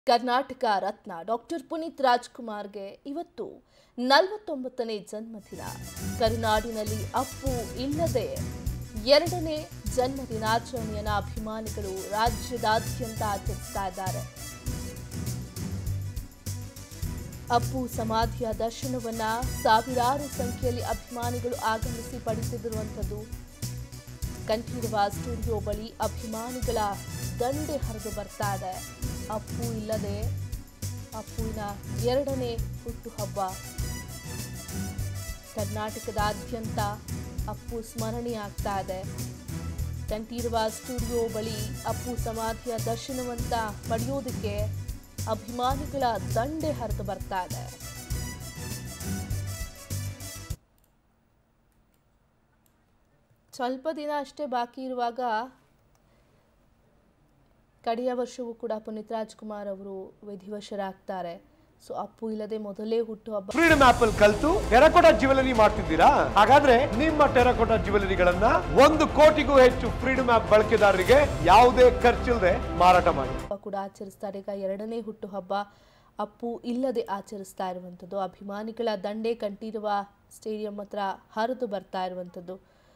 Karnataka Ratna doctor Puneeth ರಾಜ್ಕುಮಾರ್ಗೆ ಇವತ್ತು ನಲವತ್ತೊಂಬತ್ತನೇ ಜನ್ಮದಿನ ಕರುನಾಡಿನಲ್ಲಿ ಅಪ್ಪು ಇಲ್ಲದೆ ಎರಡನೇ ಜನ್ಮ ದಿನಾಚರಣೆಯನ್ನ ಅಭಿಮಾನಿಗಳು ರಾಜ್ಯದಾದ್ಯಂತ ಆಚರಿಸ್ತಾ ಇದ್ದಾರೆ ಅಪ್ಪು ಸಮಾಧಿಯ ದರ್ಶನವನ್ನ ಸಾವಿರಾರು ಸಂಖ್ಯೆಯಲ್ಲಿ ಅಭಿಮಾನಿಗಳು ಆಗಮಿಸಿ ಪಡಿಸಿದಿರುವಂಥದ್ದು ಕಂಠೀರವ ಸ್ಟುಡಿಯೋ ಬಳಿ ಅಭಿಮಾನಿಗಳ ದಂಡೆ ಹರಿದು ಬರ್ತಾ ಇದೆ ಅಪ್ಪು ಇಲ್ಲದೆ ಅಪ್ಪುವಿನ ಎರಡನೇ ಹುಟ್ಟುಹಬ್ಬ ಕರ್ನಾಟಕದಾದ್ಯಂತ ಅಪ್ಪು ಸ್ಮರಣೆ ಆಗ್ತಾ ಇದೆ ಕಂಠೀರವ ಸ್ಟುಡಿಯೋ ಬಳಿ ಅಪ್ಪು ಸಮಾಧಿಯ ದರ್ಶನವಂತ ಪಡೆಯೋದಕ್ಕೆ ಅಭಿಮಾನಿಗಳ ದಂಡೆ ಹರಿದು ಬರ್ತಾ ಇದೆ ಸ್ವಲ್ಪ ದಿನ ಅಷ್ಟೇ ಬಾಕಿ ಇರುವಾಗ ಕಡೆಯ ವರ್ಷವೂ ಕೂಡ ಪುನೀತ್ ರಾಜ್ಕುಮಾರ್ ಅವರು ವಿಧಿವಶರಾಗ್ತಾರೆ ಸೊ ಅಪ್ಪು ಇಲ್ಲದೆ ಮೊದಲೇ ಹುಟ್ಟುಹಬ್ಬ ಫ್ರೀಡಮ್ ಆಪ್ ಅಲ್ಲಿ ಕಲ್ತು ಟೆರಕೋಟಾ ಜ್ಯುವೆಲರಿ ಮಾಡ್ತಿದ್ದೀರಾ ಹಾಗಾದ್ರೆ ನಿಮ್ಮ ಟೆರಕೋಟಾ ಜ್ಯುವೆಲರಿಗಳನ್ನ ಒಂದು ಕೋಟಿಗೂ ಹೆಚ್ಚು ಫ್ರೀಡಮ್ ಆಪ್ ಬಳಕೆದಾರರಿಗೆ ಯಾವುದೇ ಖರ್ಚಿಲ್ಲದೆ ಮಾರಾಟ ಮಾಡಿ ಹಬ್ಬ ಕೂಡ ಆಚರಿಸ್ತಾರೆ ಈಗ ಎರಡನೇ ಹುಟ್ಟುಹಬ್ಬ ಅಪ್ಪು ಇಲ್ಲದೆ ಆಚರಿಸ್ತಾ ಇರುವಂಥದ್ದು ಅಭಿಮಾನಿಗಳ ದಂಡೆ ಕಂಠೀರವ ಸ್ಟೇಡಿಯಂ ಹತ್ರ ಹರಿದು ಬರ್ತಾ ಇರುವಂಥದ್ದು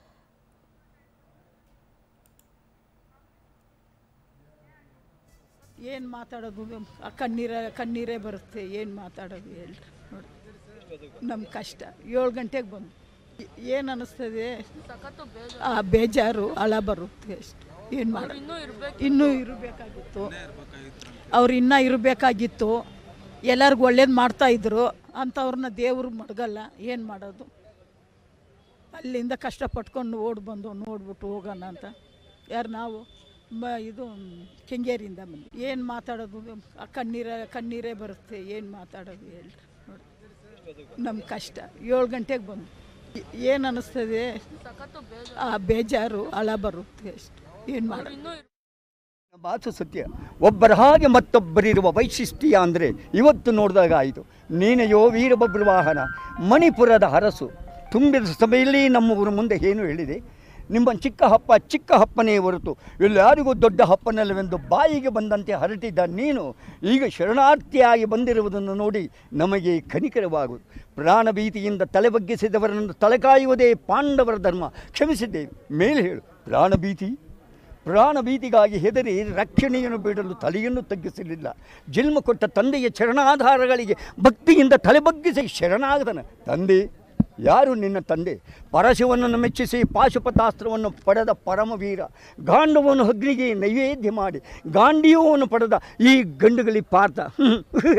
ಏನು ಮಾತಾಡೋದು ಆ ಕಣ್ಣೀರ ಕಣ್ಣೀರೇ ಬರುತ್ತೆ ಏನು ಮಾತಾಡೋದು ಹೇಳ್ರಿ ನೋಡಿ ನಮ್ಮ ಕಷ್ಟ ಏಳು ಗಂಟೆಗೆ ಬಂದು ಏನು ಅನ್ನಿಸ್ತದೆ ಆ ಬೇಜಾರು ಹಳ ಬರುತ್ತೆ ಅಷ್ಟು ಏನು ಮಾಡ ಇನ್ನೂ ಇರಬೇಕಾಗಿತ್ತು ಅವ್ರು ಇನ್ನೂ ಇರಬೇಕಾಗಿತ್ತು ಎಲ್ಲರಿಗೂ ಒಳ್ಳೇದು ಮಾಡ್ತಾಯಿದ್ರು ಅಂಥವ್ರನ್ನ ದೇವ್ರು ಮಡಗಲ್ಲ ಏನು ಮಾಡೋದು ಅಲ್ಲಿಂದ ಕಷ್ಟಪಟ್ಕೊಂಡು ಓಡಿ ಬಂದು ನೋಡ್ಬಿಟ್ಟು ಹೋಗೋಣ ಅಂತ ಯಾರು ನಾವು ಮ ಇದು ಕೆಂಗೇರಿಯಿಂದ ಬಂದು ಏನು ಮಾತಾಡೋದು ಆ ಕಣ್ಣೀರ ಕಣ್ಣೀರೇ ಬರುತ್ತೆ ಏನು ಮಾತಾಡೋದು ಹೇಳ್ರಿ ನೋಡಿ ನಮ್ಮ ಕಷ್ಟ ಏಳು ಗಂಟೆಗೆ ಬಂದು ಏನು ಅನ್ನಿಸ್ತದೆ ಆ ಬೇಜಾರು ಹಳ ಬರುತ್ತೆ ಅಷ್ಟು ಏನು ಮಾಡೋದು ಮಾತು ಸತ್ಯ ಒಬ್ಬರ ಹಾಗೆ ಮತ್ತೊಬ್ಬರಿರುವ ವೈಶಿಷ್ಟ್ಯ ಅಂದರೆ ಇವತ್ತು ನೋಡಿದಾಗ ಆಯಿತು ನೀನೆಯೋ ವೀರಭದ್ರ ವಾಹನ ಮಣಿಪುರದ ಹರಸು ತುಂಬಿದ ಸಭೆಯಲ್ಲಿ ನಮ್ಮೂರ ಮುಂದೆ ಏನು ಹೇಳಿದೆ ನಿಮ್ಮ ಚಿಕ್ಕ ಹಪ್ಪ ಚಿಕ್ಕ ಹಪ್ಪನೇ ಹೊರತು ಎಲ್ಲರಿಗೂ ದೊಡ್ಡ ಹಪ್ಪನಲ್ಲವೆಂದು ಬಾಯಿಗೆ ಬಂದಂತೆ ಹರಟಿದ್ದ ನೀನು ಈಗ ಶರಣಾರ್ಥಿಯಾಗಿ ಬಂದಿರುವುದನ್ನು ನೋಡಿ ನಮಗೆ ಕನಿಕರವಾಗುವುದು ಪ್ರಾಣ ಭೀತಿಯಿಂದ ತಲೆ ಬಗ್ಗಿಸಿದವರನ್ನು ತಲೆ ಕಾಯುವುದೇ ಪಾಂಡವರ ಧರ್ಮ ಕ್ಷಮಿಸಿದ್ದೇವೆ ಮೇಲೆ ಹೇಳು ಪ್ರಾಣ ಭೀತಿ ಪ್ರಾಣ ಭೀತಿಗಾಗಿ ಹೆದರಿ ರಕ್ಷಣೆಯನ್ನು ಬಿಡಲು ತಲೆಯನ್ನು ತಗ್ಗಿಸಲಿಲ್ಲ ಜನ್ಮ ಕೊಟ್ಟ ತಂದೆಯ ಚರಣಾಧಾರಗಳಿಗೆ ಭಕ್ತಿಯಿಂದ ತಲೆ ಬಗ್ಗಿಸಿ ಶರಣಾಗದನ ತಂದೆ ಯಾರು ನಿನ್ನ ತಂದೆ ಪರಶಿವನನ್ನು ಮೆಚ್ಚಿಸಿ ಪಾಶುಪತಾಸ್ತ್ರವನ್ನು ಪಡೆದ ಪರಮವೀರ ಗಾಂಡವನ್ನು ಅಗ್ನಿಗೆ ನೈವೇದ್ಯ ಮಾಡಿ ಗಾಂಡೀಯವನ್ನು ಪಡೆದ ಈ ಗಂಡುಗಲಿ ಪಾರ್ಥ ಹ್ಮ್.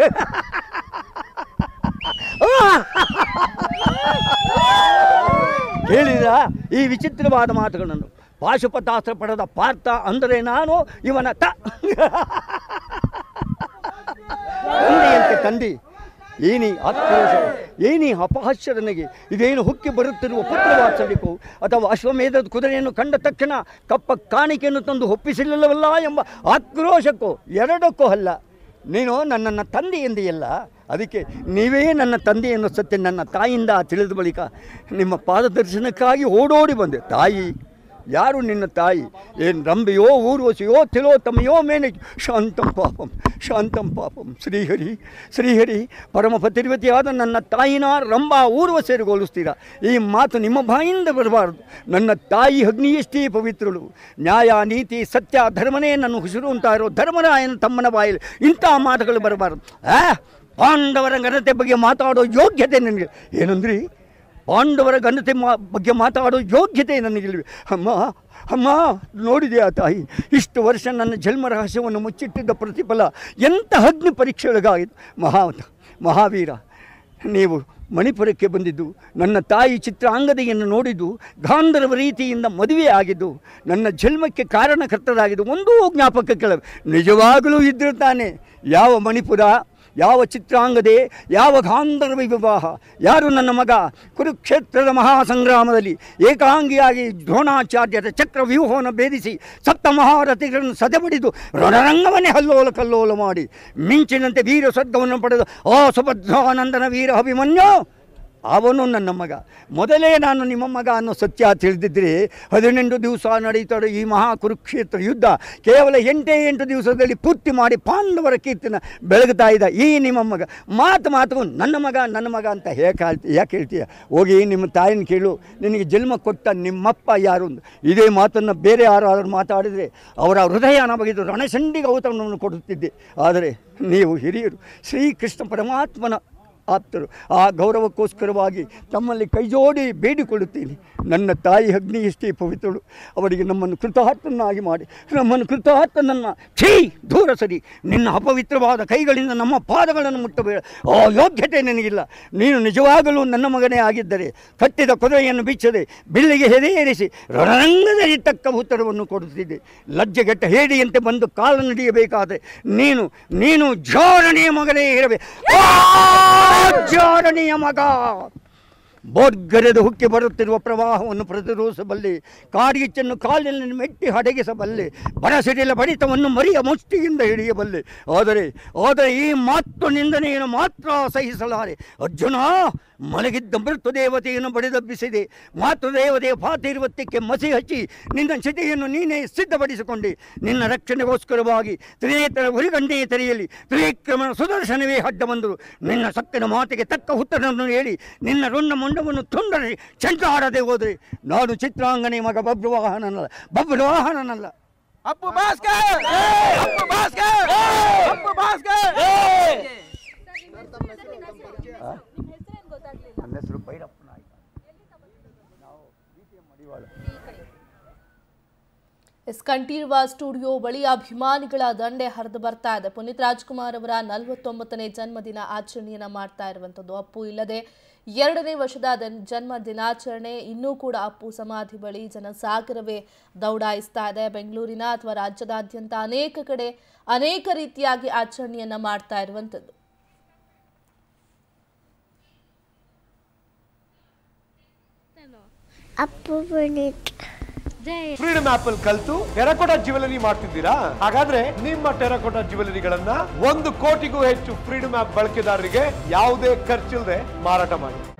ಕೇಳಿದ ಈ ವಿಚಿತ್ರವಾದ ಮಾತುಗಳನ್ನು ಪಾಶುಪತಾಸ್ತ್ರ ಪಡೆದ ಪಾರ್ಥ ಅಂದರೆ ನಾನು ಇವನ ತ ತಂದೆಯಂತೆ ತಂದೆ ಏನಿ ಆಕ್ರೋಶ ಏನಿ ಅಪಹಾಸ್ಯ ನನಗೆ ಇದೇನು ಹುಕ್ಕಿ ಬರುತ್ತಿರುವ ಪುತ್ರವಾತ್ಸಲ್ಯಕ್ಕೋ ಅಥವಾ ಅಶ್ವಮೇಧದ ಕುದುರೆಯನ್ನು ಕಂಡ ತಕ್ಷಣ ಕಪ್ಪ ಕಾಣಿಕೆಯನ್ನು ತಂದು ಒಪ್ಪಿಸಲಿಲ್ಲವಲ್ಲ ಎಂಬ ಆಕ್ರೋಶಕ್ಕೋ ಎರಡಕ್ಕೂ ಅಲ್ಲ ನೀನು ನನ್ನನ್ನು ತಂದೆ ಎಂದೆಯಲ್ಲ ಅದಕ್ಕೆ ನೀವೇ ನನ್ನ ತಂದೆ ಎನ್ನುವ ಸತ್ಯ ನನ್ನ ತಾಯಿಯಿಂದ ತಿಳಿದ ಬಳಿಕ ನಿಮ್ಮ ಪಾದದರ್ಶನಕ್ಕಾಗಿ ಓಡೋಡಿ ಬಂದೆ ತಾಯಿ ಯಾರು ನಿನ್ನ ತಾಯಿ ಏನು ರಂಬೆಯೋ ಊರ್ವಶಿಯೋ ತಿಲೋತ್ತಮೆಯೋ ಮೇನೆ ಶಾಂತಂ ಪಾಪಂ ಶಾಂತಂ ಪಾಪಂ ಶ್ರೀಹರಿ ಶ್ರೀಹರಿ ಪರಮ ಪತಿರ್ವತಿಯಾದ ನನ್ನ ತಾಯಿನ ರಂಬ ಊರ್ವಶಿಯರಿಗೆ ಹೋಲಿಸ್ತೀರಾ ಈ ಮಾತು ನಿಮ್ಮ ಬಾಯಿಂದ ಬರಬಾರದು ನನ್ನ ತಾಯಿ ಅಗ್ನಿಯಷ್ಟೇ ಪವಿತ್ರಳು ನ್ಯಾಯ ನೀತಿ ಸತ್ಯ ಧರ್ಮನೇ ನನ್ನ ಉಸಿರು ಅಂತ ಇರೋ ಧರ್ಮರಾಯನ ತಮ್ಮನ ಬಾಯಲ್ಲಿ ಇಂಥ ಮಾತುಗಳು ಬರಬಾರದು ಆ ಪಾಂಡವರ ಘನತೆ ಬಗ್ಗೆ ಮಾತಾಡೋ ಯೋಗ್ಯತೆ ನನಗೆ ಏನಂದ್ರಿ ಪಾಂಡವರ ಘನತೆ ಮಾ ಬಗ್ಗೆ ಮಾತಾಡೋ ಯೋಗ್ಯತೆ ನನಗಿಲ್ವಿ ಅಮ್ಮ ಅಮ್ಮ ನೋಡಿದೆಯಾ ತಾಯಿ ಇಷ್ಟು ವರ್ಷ ನನ್ನ ಜನ್ಮ ರಹಸ್ಯವನ್ನು ಮುಚ್ಚಿಟ್ಟಿದ್ದ ಪ್ರತಿಫಲ ಎಂಥ ಅಗ್ನಿ ಪರೀಕ್ಷೆಗಳಿಗಾಯಿತು ಮಹಾವತ ಮಹಾವೀರ ನೀವು ಮಣಿಪುರಕ್ಕೆ ಬಂದಿದ್ದು ನನ್ನ ತಾಯಿ ಚಿತ್ರಾಂಗದೆಯನ್ನು ನೋಡಿದ್ದು ಗಾಂಧರ್ವ ರೀತಿಯಿಂದ ಮದುವೆ ಆಗಿದ್ದು ನನ್ನ ಜನ್ಮಕ್ಕೆ ಕಾರಣಕರ್ತರಾಗಿದ್ದು ಒಂದೂ ಜ್ಞಾಪಕ ಕೆಳ ನಿಜವಾಗಲೂ ಇದ್ದರೂ ತಾನೆ ಯಾವ ಮಣಿಪುರ ಯಾವ ಚಿತ್ರಾಂಗದೆ ಯಾವ ಗಾಂಧರ್ವ ವಿವಾಹ ಯಾರು ನನ್ನ ಮಗ ಕುರುಕ್ಷೇತ್ರದ ಮಹಾಸಂಗ್ರಾಮದಲ್ಲಿ ಏಕಾಂಗಿಯಾಗಿ ದ್ರೋಣಾಚಾರ್ಯರ ಚಕ್ರ ವ್ಯೂಹವನ್ನು ಭೇದಿಸಿ ಸಪ್ತ ಮಹಾರಥಿಗಳನ್ನು ಸದೆಬಡಿದು ರಣರಂಗವನ್ನೇ ಹಲ್ಲೋಲ ಕಲ್ಲೋಲ ಮಾಡಿ ಮಿಂಚಿನಂತೆ ವೀರ ಸ್ವರ್ಗವನ್ನು ಪಡೆದು ಆ ಸುಭದ್ರಾನಂದನ ವೀರ ಅಭಿಮನ್ಯು ಅವನು ನನ್ನ ಮಗ ಮೊದಲೇ ನಾನು ನಿಮ್ಮ ಮಗ ಅನ್ನೋ ಸತ್ಯ ತಿಳಿದಿದ್ದರೆ ಹದಿನೆಂಟು ದಿವಸ ನಡೀತಾರೋ ಈ ಮಹಾ ಕುರುಕ್ಷೇತ್ರ ಯುದ್ಧ ಕೇವಲ ಎಂಟೇ ಎಂಟು ದಿವಸದಲ್ಲಿ ಪೂರ್ತಿ ಮಾಡಿ ಪಾಂಡವರ ಕೀರ್ತಿನ ಬೆಳಗ್ತಾ ಇದ್ದ ಈ ನಿಮ್ಮ ಮಗ ಮಾತು ಮಾತು ನನ್ನ ಮಗ ನನ್ನ ಮಗ ಅಂತ ಹೇಗೆ ಹೇಳ್ತಿ ಯಾಕೆ ಹೇಳ್ತೀಯ ಹೋಗಿ ನಿಮ್ಮ ತಾಯಿನ ಕೇಳು ನಿನಗೆ ಜನ್ಮ ಕೊಟ್ಟ ನಿಮ್ಮಪ್ಪ ಯಾರು ಅಂತ ಇದೇ ಮಾತನ್ನು ಬೇರೆ ಯಾರಾದರೂ ಮಾತಾಡಿದರೆ ಅವರ ಹೃದಯನ ಬಗೆದು ರಣಚಂಡಿಗೆ ಔತಣವನ್ನು ಕೊಡುತ್ತಿದ್ದೆ ಆದರೆ ನೀವು ಹಿರಿಯರು ಶ್ರೀಕೃಷ್ಣ ಪರಮಾತ್ಮನ ಆಪ್ತರು ಆ ಗೌರವಕ್ಕೋಸ್ಕರವಾಗಿ ತಮ್ಮಲ್ಲಿ ಕೈಜೋಡಿ ಬೇಡಿಕೊಳ್ಳುತ್ತೀನಿ ನನ್ನ ತಾಯಿ ಅಗ್ನಿ ಎಷ್ಟೇ ಪವಿತ್ರಳು ಅವರಿಗೆ ನಮ್ಮನ್ನು ಕೃತಾರ್ಥನಾಗಿ ಮಾಡಿ ನಮ್ಮನ್ನು ಕೃತಾರ್ಥನನ್ನು ಛೀ ದೂರ ಸರಿ ನಿನ್ನ ಅಪವಿತ್ರವಾದ ಕೈಗಳಿಂದ ನಮ್ಮ ಪಾದಗಳನ್ನು ಮುಟ್ಟಬೇಡ ಆ ಯೋಗ್ಯತೆ ನನಗಿಲ್ಲ ನೀನು ನಿಜವಾಗಲೂ ನನ್ನ ಮಗನೇ ಆಗಿದ್ದರೆ ಕಟ್ಟಿದ ಕುದುರೆಯನ್ನು ಬಿಚ್ಚದೆ ಬಿಲ್ಲಿಗೆ ಹೆದೆಯೇರಿಸಿ ರಣರಂಗದಲ್ಲಿ ತಕ್ಕ ಉತ್ತರವನ್ನು ಕೊಡುತ್ತಿದ್ದೆ ಲಜ್ಜೆಗೆಟ್ಟ ಹೇಡಿಯಂತೆ ಬಂದು ಕಾಲು ನಡೆಯಬೇಕಾದರೆ ನೀನು ನೀನು ಜೋರಣೆಯ ಮಗನೇ ಇರಬೇಕು ಜೋರಣೆಯ ಮಗ ಬೋರ್ಗರೆದು ಹುಕ್ಕಿ ಬರುತ್ತಿರುವ ಪ್ರವಾಹವನ್ನು ಪ್ರತಿರೋಧಿಸಬಲ್ಲೆ ಕಾಡಿಗಿಚ್ಚನ್ನು ಕಾಲಿನಲ್ಲಿ ಮೆಟ್ಟಿ ಹಡಗಿಸಬಲ್ಲೆ ಬರಸಿಡಿಲ ಬಡಿತವನ್ನು ಮರಿಯ ಮುಷ್ಟಿಯಿಂದ ಹಿಡಿಯಬಲ್ಲೆ ಆದರೆ ಆದರೆ ಈ ಮಾತು ನಿಂದನೆಯನ್ನು ಮಾತ್ರ ಸಹಿಸಲಾರೆ ಅರ್ಜುನ ಮಲಗಿದ್ದ ಮೃತ ದೇವತೆಯನ್ನು ಬಡಿದಬ್ಬಿಸಿದೆ ಮಾತೃ ದೇವತೆಯ ಪಾತಿರ್ವತ್ಯಕ್ಕೆ ಮಸಿ ಹಚ್ಚಿ ನಿನ್ನ ಚಿತೆಯನ್ನು ನೀನೇ ಸಿದ್ಧಪಡಿಸಿಕೊಂಡೆ ನಿನ್ನ ರಕ್ಷಣೆಗೋಸ್ಕರವಾಗಿ ತ್ರಿನೇತರ ಹುಲಿಗಂಡೆಯ ತೆರೆಯಲಿ ತ್ರಿವಿಕ್ರಮನ ಸುದರ್ಶನವೇ ಅಡ್ಡ ಬಂದರು ನಿನ್ನ ಸತ್ತಿನ ಮಾತಿಗೆ ತಕ್ಕ ಉತ್ತರವನ್ನು ಹೇಳಿ ನಿನ್ನ ರುಂಡ ಮುಂಡವನ್ನು ತುಂಡರೆ ಚೆಂಡಾಡದೆ ಹೋದರೆ ನಾನು ಚಿತ್ರಾಂಗನೆ ಮಗ ಬಬ್ರುವಾಹನನಲ್ಲ ಬಬ್ರುವಾಹನನಲ್ಲ ಅಪ್ಪು ಭಾಸ್ಕರ್ ಅಪ್ಪು ಭಾಸ್ಕರ್ ಅಪ್ಪು ಭಾಸ್ಕರ್ ನನ್ನ ಹೆಸರು ಭೈರಪ್ಪ ನಾಯ್ಕ ಎಸ್ ಕಂಠೀರವ ಸ್ಟುಡಿಯೋ ಬಳಿ ಅಭಿಮಾನಿಗಳ ದಂಡೆ ಹರಿದು ಬರ್ತಾ ಇದೆ ಪುನೀತ್ ರಾಜ್ಕುಮಾರ್ ಅವರ ನಲವತ್ತೊಂಬತ್ತನೇ ಜನ್ಮದಿನ ಆಚರಣೆಯನ್ನ ಮಾಡ್ತಾ ಇರುವಂಥದ್ದು ಅಪ್ಪು ಇಲ್ಲದೆ ಎರಡನೇ ವರ್ಷದ ದನ್- ಜನ್ಮ ದಿನಾಚರಣೆ ಇನ್ನೂ ಕೂಡ ಅಪ್ಪು ಸಮಾಧಿ ಬಳಿ ಜನಸಾಗರವೇ ದೌಡಾಯಿಸ್ತಾ ಇದೆ ಬೆಂಗಳೂರಿನ ಅಥವಾ ರಾಜ್ಯದಾದ್ಯಂತ ಅನೇಕ ಕಡೆ ಅನೇಕ ರೀತಿಯಾಗಿ ಆಚರಣೆಯನ್ನ ಮಾಡ್ತಾ ಇರುವಂಥದ್ದು ಅಪ್ಪು ಪುನೀತ್ ಫ್ರೀಡಮ್ ಆಪ್ ಅಲ್ಲಿ ಕಲ್ತು ಟೆರಕೋಟಾ ಜ್ಯುವೆಲರಿ ಮಾಡ್ತಿದ್ದೀರಾ ಹಾಗಾದ್ರೆ ನಿಮ್ಮ ಟೆರಕೋಟಾ ಜ್ಯುವೆಲರಿಗಳನ್ನ ಒಂದು ಕೋಟಿಗೂ ಹೆಚ್ಚು ಫ್ರೀಡಮ್ ಆಪ್ ಬಳಕೆದಾರರಿಗೆ ಯಾವುದೇ ಖರ್ಚಿಲ್ಲದೆ ಮಾರಾಟ ಮಾಡಿ